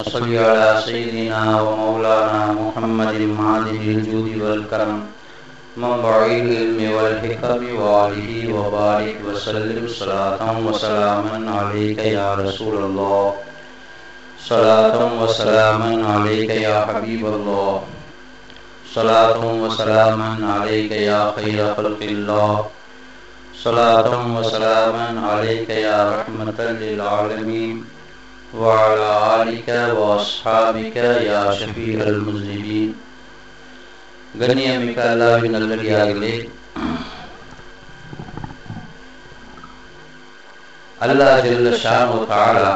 صل على سيدنا ومولانا محمد معدن الجود والكرم منبع العلم والحكم وآله وبارك وسلم صلاة وسلاما عليك يا رسول الله صلاة وسلاما عليك يا حبيب الله صلاة وسلاما عليك يا خير خلق الله صلاة وسلاما عليك يا رحمة للعالمين وعلى آلك وأصحابك يا شفيع المذنبين கண்ணியமிக்க அல்லாவின் நல்லடியார்களே அல்லாஹ் ஜல்ல ஷானு தாலா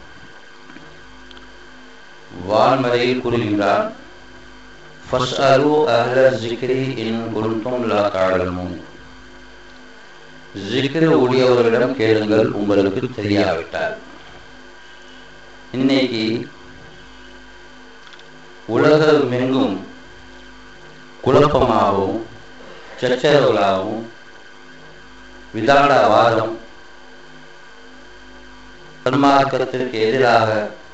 வான்மறையில் கூறுகின்றான் ஃபஸ்அலு அஹ்ல ஸிக்ரி இன் குன்தும் லா தஅலமூன் ஜிக்ரு உடையவர்களிடம் கேளுங்கள் உங்களுக்கு தெரியாவிட்டால் இன்னைக்கு உலகமெங்கும் குழப்பமாகவும் சச்சரவுகளாகவும் விதாடவாதம் சன்மார்க்கத்திற்கு எதிராக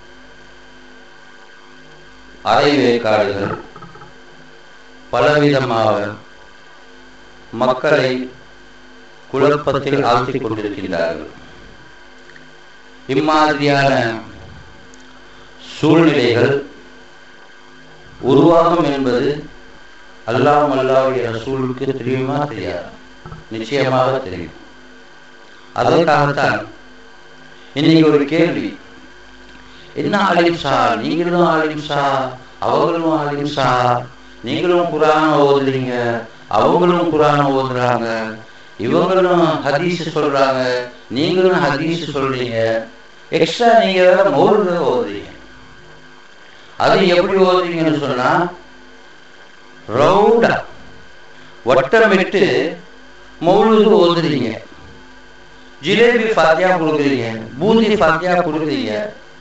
அரைவேக்காடுகள் பலவிதமாக மக்களை குழப்பத்தில் ஆழ்த்திக் கொண்டிருக்கின்றார்கள் இம்மாதிரியான சூழ்நிலைகள் உருவாகும் என்பது அல்லாம் அல்லாவுடைய ரசூலுக்கு தெரியுமா தெரியாது நிச்சயமாக தெரியும் அதற்காகத்தான் இன்னைக்கு ஒரு கேள்வி என்ன ஆலிம்சா நீங்களும் ஆலிம்சா அவங்களும் ஆலிம்சா நீங்களும் குரான ஓதுறீங்க அவங்களும் குரான ஓதுறாங்க இவங்களும் ஹதீஸ் சொல்றாங்க நீங்களும் ஹதீஸ் சொல்றீங்க எக்ஸ்ட்ரா நீங்க வேற மௌருத ஓதுறீங்க அது எப்படி ஓதுறீங்கன்னு சொன்னா ரவுண்டா வட்டமிட்டு மௌலுது ஓதுறீங்க ஜிலேபி ஃபாத்தியா கொடுக்குறீங்க பூந்தி ஃபாத்தியா கொடுக்குறீங்க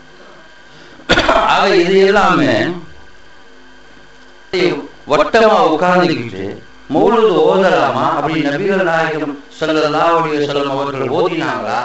ஆக இது எல்லாமே வட்டமா உட்கார்ந்துக்கிட்டு மௌலுது ஓதலாமா அப்படி நபிகள் நாயகம் ஸல்லல்லாஹு அலைஹி வஸல்லம் அவர்கள் ஓதினாங்களா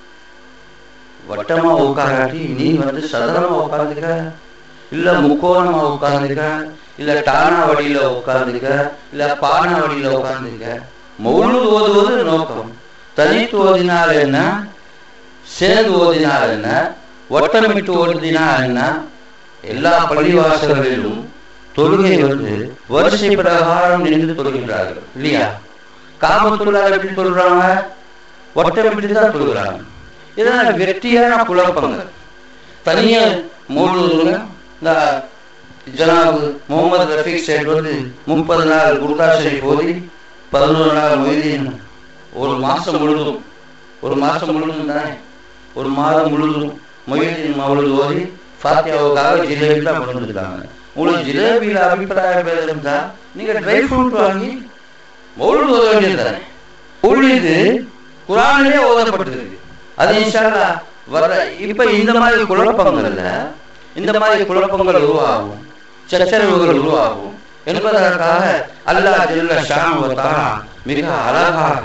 வட்டமா உட்காராட்டி நீ வந்து சதுரமா உட்கார்ந்துக்க இல்ல முக்கோணமா உட்கார்ந்துக்க இல்ல டானா வடியில உட்கார்ந்துக்க இல்ல பானா வடியில உட்கார்ந்துக்க மௌலுது ஓதுவது நோக்கம் தனித்து ஓதினால் என்ன சேர்ந்து ஓதினால் என்ன வட்டமிட்டு ஓதினால் என்ன எல்லா பள்ளிவாசல்களிலும் தொழுகை வந்து வரிசை பிரகாரம் நின்று தொழுகின்றார்கள் இல்லையா காமத்துள்ளார் எப்படி சொல்றாங்க ஒட்டமிட்டு தான் தொழுகிறாங்க இதனால் வெற்றியான குழப்பங்கள் தனியா மூடுங்க இந்த ஜனாபு முகமது ரஃபீக் சைடு வந்து முப்பது நாள் குருதாசரி போதி பதினோரு நாள் மொய்தீன் ஒரு மாசம் முழுதும் ஒரு மாசம் முழுதும் தானே ஒரு மாதம் முழுதும் மொய்தீன் மவுளது ஓதி ஃபாத்தியாவுக்காக ஜிலேபி தான் கொண்டு வந்துட்டாங்க உங்களுக்கு ஜிலேபியில் அபிப்பிராயம் இருந்தா நீங்க ட்ரை ஃப்ரூட் வாங்கி மௌலுது ஓத வேண்டியது தானே மௌலிது குரானிலே ஓதப்பட்டிருக்கு அது இன்ஷால்லா வர இப்ப இந்த மாதிரி குழப்பங்கள்ல இந்த மாதிரி குழப்பங்கள் உருவாகும் சச்சரவுகள் உருவாகும் என்பதற்காக அல்லாஹ் ஜல்ல ஷானுவத்தா மிக அழகாக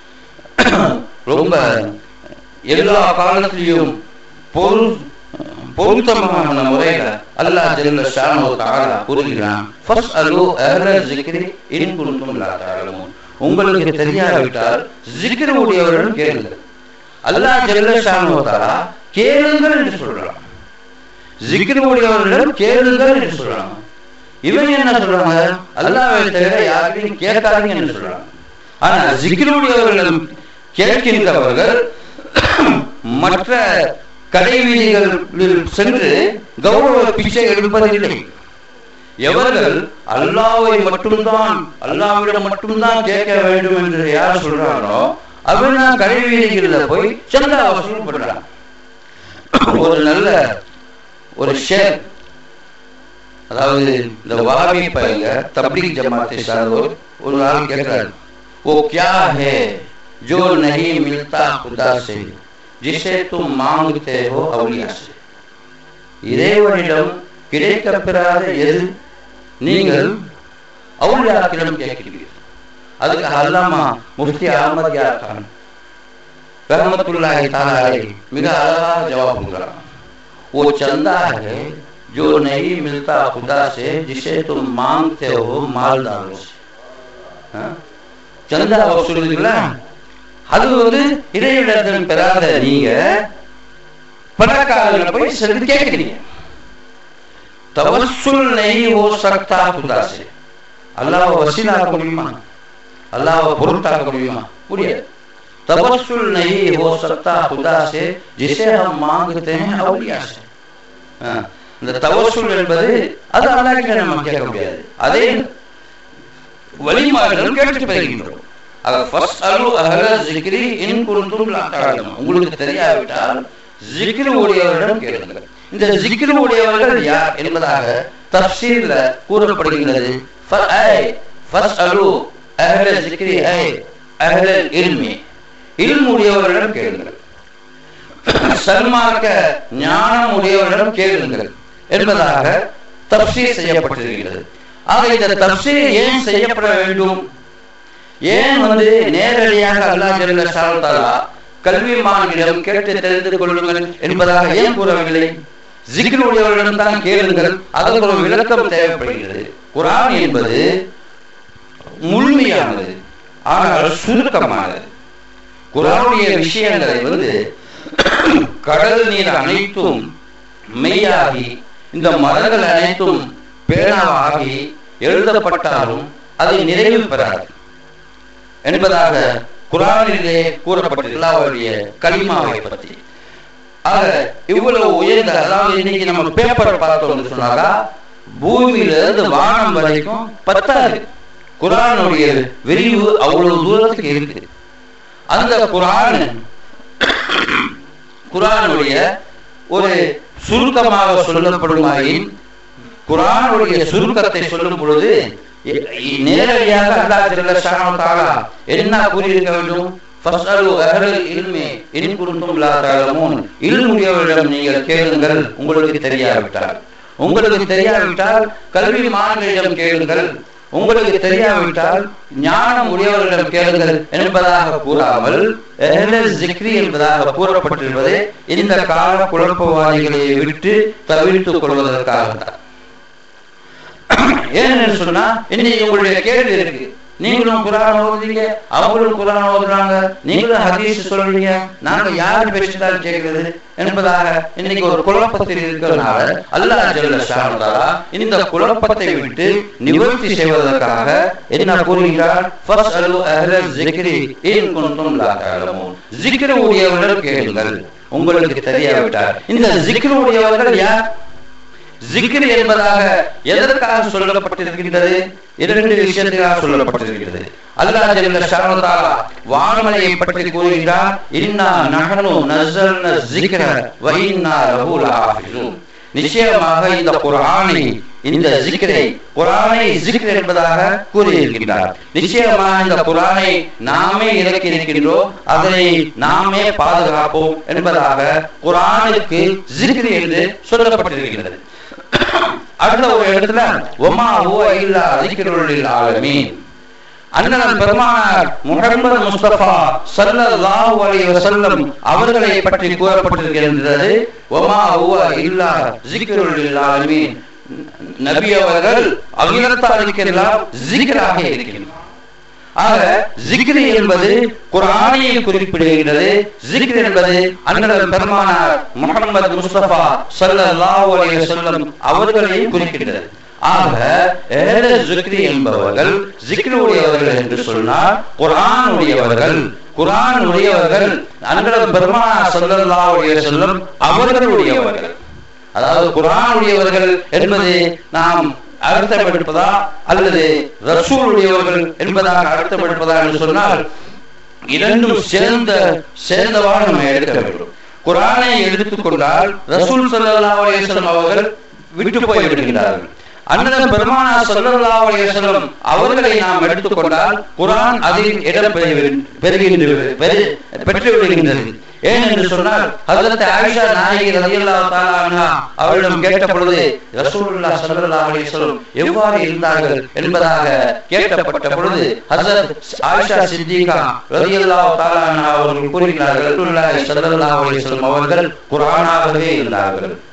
ரொம்ப எல்லா காலத்திலையும் பொருள் பொருத்தமான முறையில அல்லாஹ் ஜல்ல ஷானு தஆலா கூறுகிறான் ஃபஸ்அலு அஹ்ல ஸிக்ரி இன் குன்தும் லா தஅலமூன் உங்களுக்கு தெரியாவிட்டால் ஸிக்ர் உடையவர்கள் கேளுங்கள் அல்லாஹ் ஜல்ல ஷானு தஆலா கேளுங்கள் என்று சொல்றான் ஸிக்ர் உடையவர்களிடம் கேளுங்கள் என்று சொல்றாங்க இவங்க என்ன சொல்றாங்க அல்லாஹ்வை தவிர யாரையும் கேட்காதீங்க என்று சொல்றாங்க ஆனா ஸிக்ர் உடையவர்களிடம் கேட்கின்றவர்கள் மற்ற கடை வீதிகளில் சென்று கௌரவ பிச்சை எடுப்பதில்லை எவர்கள் அல்லாவை மட்டும்தான் அல்லாவிடம் மட்டும்தான் கேட்க வேண்டும் என்று யார் சொல்றாங்களோ அவர் தான் கடை வீதிகளில் போய் சந்தா வசூல் பண்றாங்க ஒரு நல்ல ஒரு ஷேர் அதாவது இந்த வாபி பையங்க தப்லீக் ஜமாத்தை சார்ந்தவர் ஒரு ஆள் கேட்கிறாரு ஓ கியா ஹே जो नहीं मिलता खुदा से जिसे तुम मांगते हो अवलिया से இறைவனிடம் கிடைக்கப்பெறாத எது நீங்கள் அவுளியாக்களிடம் கேட்கிறீர்கள் அதுக்கு அல்லாமா முஃப்தி அகமது யார் கான் ரஹமத்துல்லாஹி தாலா மிக அழகாக ஜவாப் கொடுக்குறாங்க वो चंदा है जो नहीं मिलता खुदा से जिसे तुम मांगते हो मालदारों से हाँ? சந்தா வசூலுங்களா அது வந்து இறைவிடத்தில் பெறாத நீங்க பணக்காரங்களை போய் சென்று கேட்கிறீங்க तवस्सुल नहीं हो सकता खुदा से அல்லாஹ் வசீலாக்க முடியுமா அல்லாஹ் பொருட்டாக்க முடியுமா முடியாது तवस्सुल नहीं हो सकता खुदा से जिसे हम मांगते हैं अवलिया से हाँ, இந்த தவசுல் என்பது அது அல்லாஹ் கிட்ட நம்ம கேட்க முடியாது அதே வழிமாறுகளும் கேட்டு பெறுகின்றோம் ஆக ஃபர்ஸ்ட் அலு அஹல ஜிக்ரி இன் குருந்தும் லா தஅலமுன். உங்களுக்கு தெரியாவிட்டால் ஜிக்ரு உடையவரிடம் கேளுங்கள் இந்த ஜிக்ரு உடையவர்கள் யார் என்பதாக தப்சீர்ல கூறப்படுகின்றது ஃப- ஐ, ஃபர்ஸ்ட் அலு அஹல ஜிக்ரி ஐ அஹல இல்மி இல்மு உடையவரிடம் கேளுங்கள் சன்மார்க்க ஞானம் உடையவரிடம் கேளுங்கள் என்பதாக தப்சீர் செய்யப்பட்டிருக்கிறது ஆக இந்த தப்சீர் ஏன் செய்யப்பட வேண்டும் ஏன் வந்து நேரடியாக அல்லாஹ் ஜல்ல ஷானஹு கல்விமானிடம் கேட்டு தெரிந்து கொள்ளுங்கள் என்பதாக ஏன் கூறவில்லை ஜிக்ர் உடையவர்களிடம் தான் கேளுங்கள் அதற்கு ஒரு விளக்கம் தேவைப்படுகிறது குர்ஆன் என்பது முழுமையானது ஆனால் சுருக்கமானது குர்ஆனுடைய விஷயங்களை வந்து கடல் நீர் அனைத்தும் மெய்யாகி இந்த மரங்கள் அனைத்தும் பேனாவாகி எழுதப்பட்டாலும் அது நிறைவு பெறாது என்பதாக குரானிலே கூறப்பட்டிருக்கிறாருடைய கலிமாவை பற்றி ஆக இவ்வளவு உயர்ந்த அதாவது இன்னைக்கு நம்ம பேப்பர் பார்த்தோம்னு சொன்னாக்கா பூமியில இருந்து வானம் வரைக்கும் பத்தாது குரானுடைய விரிவு அவ்வளவு தூரத்துக்கு இருக்கு அந்த குரான் குரானுடைய ஒரு சுருக்கமாக சொல்லப்படுமாயின் குரானுடைய சுருக்கத்தை சொல்லும் பொழுது எ- இ- நேரடியாக அல்லாஹ் ஜல்ல ஷானஹு தஆலா என்ன கூறியிருக்க வேண்டும் ஃபஸ்அலு அஹ்லல் இல்மி இன் குன்தும் லா தஅலமூன் இல்முடையவரிடம் நீங்கள் கேளுங்கள் உங்களுக்கு தெரியாவிட்டால் உங்களுக்கு தெரியாவிட்டால் கல்வி மாணவர்களிடம் கேளுங்கள் உங்களுக்கு தெரியாவிட்டால் ஞானம் உடையவர்களிடம் கேளுங்கள் என்பதாக கூறாமல் அஹ்லல் ஜிக்ரி என்பதாக கூறப்பட்டிருப்பது இந்த கால குழப்பவாதிகளை விட்டு தவிர்த்துக் கொள்வதற்காகத்தான் ஏன்னு சொன்னா இன்னைக்கு உங்களுடைய கேள்வி இருக்கு நீங்களும் குரான் ஓதுறீங்க அவங்களும் குரான் ஓதுறாங்க நீங்களும் ஹதீஸ் சொல்றீங்க நாங்க யார் பேசிட்டாலும் கேட்கிறது என்பதாக இன்னைக்கு ஒரு குழப்பத்தில் இருக்கிறதுனால அல்லாஹ் ஜல்ல ஷானஹு தஆலா இந்த குழப்பத்தை விட்டு நிவர்த்தி செய்வதற்காக என்ன கூறுகிறார் ஃபஸ்அலு அஹ்லல் ஸிக்ரி இன் குன்தும் லா தஅலமூன் ஸிக்ர் உடையவர்கள் கேளுங்கள் உங்களுக்கு தெரியாவிட்டால் இந்த ஸிக்ர் உடையவர்கள் யார் ஜிக்ர் என்பதாக எதற்காக சொல்லப்பட்டிருக்கின்றது இரண்டு விஷயத்திற்காக சொல்லப்பட்டிருக்கிறது அல்லாஹ் ஜல்ல ஷானஹு தஆலா வானமலையை பற்றி கூறுகிறார் இன்னா நஹனு நஸல்ன ஸிக்ர வ இன்னா லஹு லஹாஃபிஸூன் நிச்சயமாக இந்த குர்ஆனை இந்த ஜிக்ரை குர்ஆனை ஜிக்ர் என்பதாக கூறியிருக்கின்றார் நிச்சயமாக இந்த குர்ஆனை நாமே இறக்கி இருக்கின்றோம் அதனை நாமே பாதுகாப்போம் என்பதாக குர்ஆனுக்கு ஜிக்ர் என்று சொல்லப்பட்டிருக்கிறது அடுத்த ஒரு இடத்துல ஒமா ஹுவ இல்லா ذிக்ருல் ஆலமீன் அண்ணன் பெருமானார் முஹம்மது முஸ்தபா ஸல்லல்லாஹு அலைஹி வஸல்லம் அவர்களை பற்றி கூறப்பட்டிருக்கின்றது ஒமா ஹுவ இல்லா ذிக்ருல் ஆலமீன் நபி அவர்கள் அகிலத்தாருக்கெல்லாம் ذிக்ராக இருக்கின்றார் ஆக ஜிக்ரி என்பது குர்ஆனை குறிப்பிடுகிறது ஜிக்ர் என்பது அண்ணன் பெருமானார் முஹம்மது முஸ்தபா ஸல்லல்லாஹு அலைஹி வஸல்லம் அவர்களை குறிப்பிடுகிறது ஆக ஏழ ஜிக்ரி என்பவர்கள் ஜிக்ரு உடையவர்கள் என்று சொன்னால் குர்ஆன் உடையவர்கள் குர்ஆன் உடையவர்கள் அண்ணன் பெருமானார் ஸல்லல்லாஹு அலைஹி வஸல்லம் அவர்களுடையவர்கள் அதாவது குர்ஆன் உடையவர்கள் என்பது நாம் அர்த்தம் எடுப்பதா அல்லது ரசூலுடையவர்கள் என்பதாக அர்த்தம் எடுப்பதா என்று சொன்னால் இரண்டும் சேர்ந்த சேர்ந்தவாக நம்ம எடுக்க வேண்டும் குரானை எடுத்துக்கொண்டால் ரசூல் ஸல்லல்லாஹு அலைஹி வஸல்லம் அவர்கள் விட்டு போய் விடுகிறார்கள் அண்ணன் பெருமானா ஸல்லல்லாஹு அலைஹி வஸல்லம் அவர்களை நாம் எடுத்துக்கொண்டால் குர்ஆன் அதில் இடம் பெறு- பெறுகின்றது பெறு- பெற்று விடுகின்றது ஏன் என்று சொன்னால் ஹஜரத் ஆயிஷா நாயகி ரலியல்லாஹு தஆலா அன்ஹா அவரிடம் கேட்ட பொழுது ரசூலுல்லாஹ் ஸல்லல்லாஹு அலைஹி வஸல்லம் எவ்வாறு இருந்தார்கள் என்பதாக கேட்டப்பட்ட பொழுது ஹஜரத் ஆயிஷா சித்திகா ரலியல்லாஹு தஆலா அன்ஹா அவர்கள் கூறுகிறார்கள் ரசூலுல்லாஹ் ஸல்லல்லாஹு அலைஹி வஸல்லம் அவர்கள் குர்ஆனாகவே இருந்தார்கள்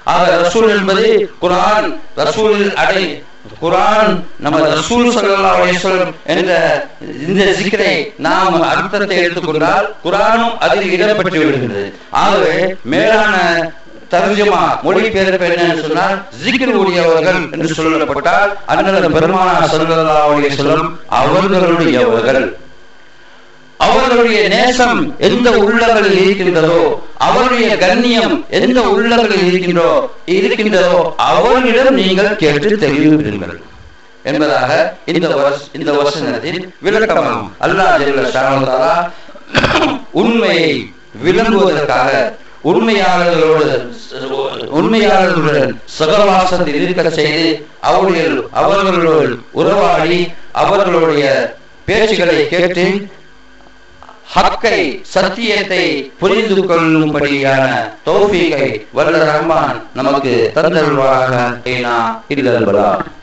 ஆக ரசூல் என்பது குரான் ரசூலில் அடை குரான் நம்ம ரசூல் ஸல்லல்லாஹு அலைஹி வஸல்லம் என்ற இந்த சிக்கரை நாம் அர்த்தத்தை எடுத்துக்கொண்டால் குரானும் அதில் இடம்பெற்று விடுகிறது ஆகவே மேலான தர்ஜமா மொழிபெயர்ப்பு என்னன்னு சொன்னால் ஜிக்ர் உடையவர்கள் என்று சொல்லப்பட்டால் அண்ணன் பெருமானா ஸல்லல்லாஹு அலைஹி வஸல்லம் அவர்களுடையவர்கள் அவர்களுடைய நேசம் எந்த உள்ளங்களில் இருக்கின்றதோ அவருடைய கண்ணியம் எந்த உள்ளங்களில் இருக்கின்றோ இருக்கின்றதோ அவர்களிடம் நீங்கள் கேட்டு தெரிவிப்பீர்கள் என்பதாக இந்த வஸ்- இந்த வசனத்தின் விளக்கமாகும் அல்லாஹ் ஜல்ல ஷானு தஆலா உண்மையை விளங்குவதற்காக உண்மையாளர்களோடு உண்மையாளர்களுடன் சகவாசத்தில் இருக்க செய்து அவருடைய அவர்களோடு உறவாடி அவர்களுடைய பேச்சுகளை கேட்டு ஹக்கை சத்தியத்தை புரிந்து கொள்ளும்படியான தௌஃபீகை வல்ல ரஹ்மான் நமக்கு தந்தருவாக இல்லல் பலா